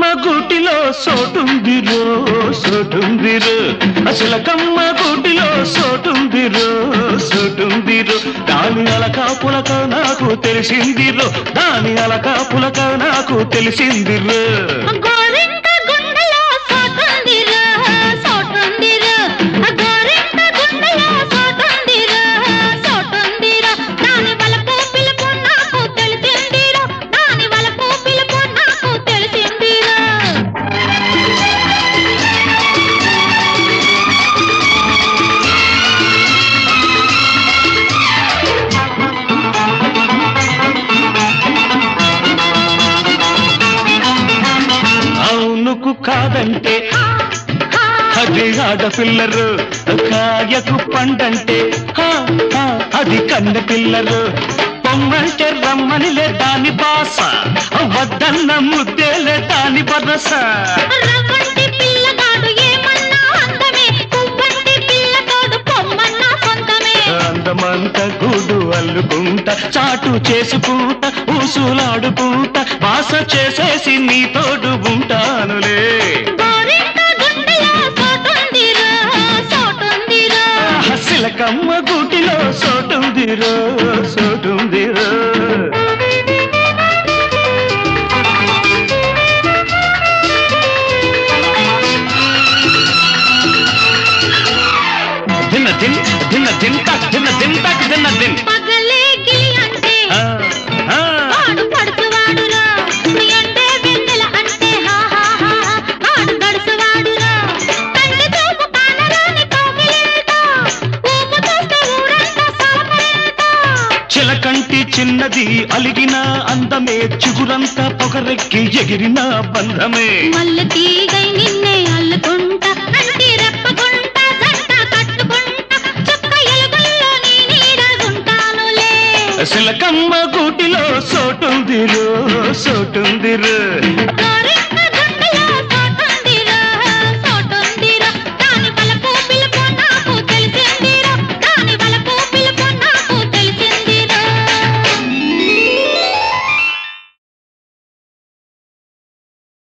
చిలకమ్మ గూటిలో సోటుందిరో సోటుందిరో చిలకమ్మ గూటిలో సోటుందిరో సోటుందిరో దాని అలక పులక నాకు తెలిసిందిరో దాని అలక పులక నాకు తెలిసిందిరో గోరింట గుండెలో సోటుందిరా సోటుందిరా గోరింట గుండెలో సోటుందిరా సోటుందిరా దాని వలపు పిలుపు నాకు తెలిసిందిరా దాని వలపు పిలుపు నాకు తెలిసిందిరా అవునుకు కాదంటే అది ఆడపిల్లరు కాయకు పండంటే హా, హా, అది కన్న పిల్లరు పొమ్మంటే రమ్మనిలే దాని బాస వద్దన్న ముద్దేలే దాని బరస రవ్వంటి పిల్లగాడు ఏమన్నా అందమే పువ్వంటి పిల్లతోడు పొమ్మన్నా సొంతమే అందమంత గూడు అల్లుకుంటా చాటు చేసుకుంటా ఊసులాడుకుంటా బాస చేసేసి నీ తోడు ఉంటానులే గోరింట గుండెలో సోటుందిరా సోటుందిరా సిలకమ్మ గూటిలో సోటుందిరో సోటుందిరో దిన్న దిన్ దిన్న దిన్ తక్ దిన్న దిన్ తక్ దిన్న దిన్ పగలే గిలి అంటే ఆ, ఆ. వాడు పడుచువాడురా అంటే వెన్నెల అంటే హా హా హా హా. వాడు గడుసువాడురా కంటి చూపు కానరాని కోకిలింత ఊపు చూస్తే ఊరంతా సలపరింత చిలకంటి చిన్నది అలిగిన అందమే చిగురంతా పొగరెక్కి ఎగిరిన బంధమే మల్లె తీగై నిన్నే అల్లుకుంటా అంటి రెప్పకుంటా జంట కట్టుకుంటా చుక్క ఎలుగుల్లో నీ నీడగుంటానులే సిలకమ్మ గూటిలో సోటుందిరో సోటుందిరో